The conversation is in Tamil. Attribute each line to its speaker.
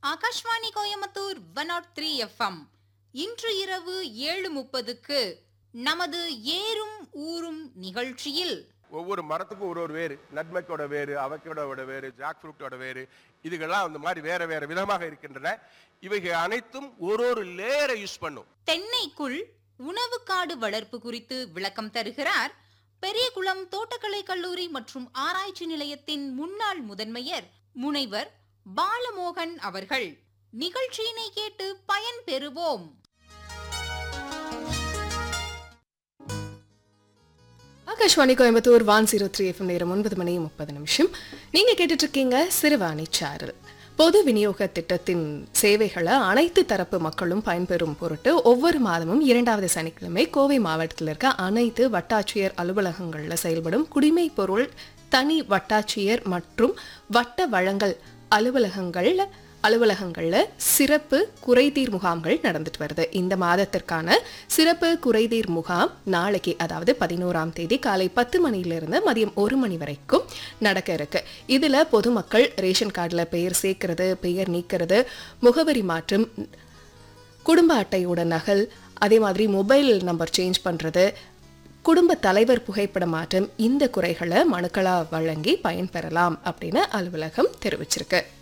Speaker 1: Akashvani Coimbatore one nought three FM இன்று இரவு ஏழு முப்பதுக்கு நமது ஏறும் ஊரும் நிகழ்ச்சியில்
Speaker 2: ஒவ்வொரு மரத்துக்கும் ஒரு ஒரு வேறு நட்மக்கோட வேறு அவக்கோட வேறு ஜாக் ஃப்ரூட்டோட வேறு இதுகெல்லாம் அந்த மாதிரி வேற வேற விதமாக இருக்கின்றன இவைகள் அனைத்தும் ஒரு ஒரு லேயரை யூஸ் பண்ணும்
Speaker 1: தென்னைக்குள் உணவு காடு வளர்ப்பு குறித்து விளக்கம் தருகிறார் பெரியகுளம் தோட்டக்கலை கல்லூரி மற்றும் ஆராய்ச்சி நிலையத்தின் முன்னாள் முதன்மையர் முனைவர் பாலமோகன் அவர்கள் நிகழ்ச்சியினை கேட்டு பயன் பெறுவோம்
Speaker 3: Akashvani Coimbatore one zero three FM நேரம் ஒன்பது மணி முப்பது நிமிஷம் நீங்க கேட்டுட்டு இருக்கீங்க சிறுவாணி சாரல் பொது விநியோக திட்டத்தின் சேவைகளை அனைத்து தரப்பு மக்களும் பயன்பெறும் பொருட்டு ஒவ்வொரு மாதமும் இரண்டாவது சனிக்கிழமை கோவை மாவட்டத்தில் இருக்க அனைத்து வட்டாட்சியர் அலுவலகங்களில் செயல்படும் குடிமை பொருள் தனி வட்டாட்சியர் மற்றும் வட்ட வழங்கல் அலுவலகங்கள்ல அலுவலகங்கள்ல சிறப்பு குறைதீர் முகாம்கள் நடந்துட்டு வருது இந்த மாதத்திற்கான சிறப்பு குறைதீர் முகாம் நாளைக்கு அதாவது பதினோராம் தேதி காலை பத்து மணியிலிருந்து மதியம் ஒரு மணி வரைக்கும் நடக்க இருக்கு இதுல பொதுமக்கள் ரேஷன் கார்டுல பெயர் சேர்க்கிறது பெயர் நீக்கிறது முகவரி மாற்றம் குடும்ப அட்டையோட நகல் அதே மாதிரி மொபைல் நம்பர் சேஞ்ச் பண்றது குடும்ப தலைவர் புகைப்பட மாற்றம் இந்த குறைகளை மனுக்களா வழங்கி பயன்பெறலாம் அப்படின்னு அலுவலகம் தெரிவிச்சிருக்கு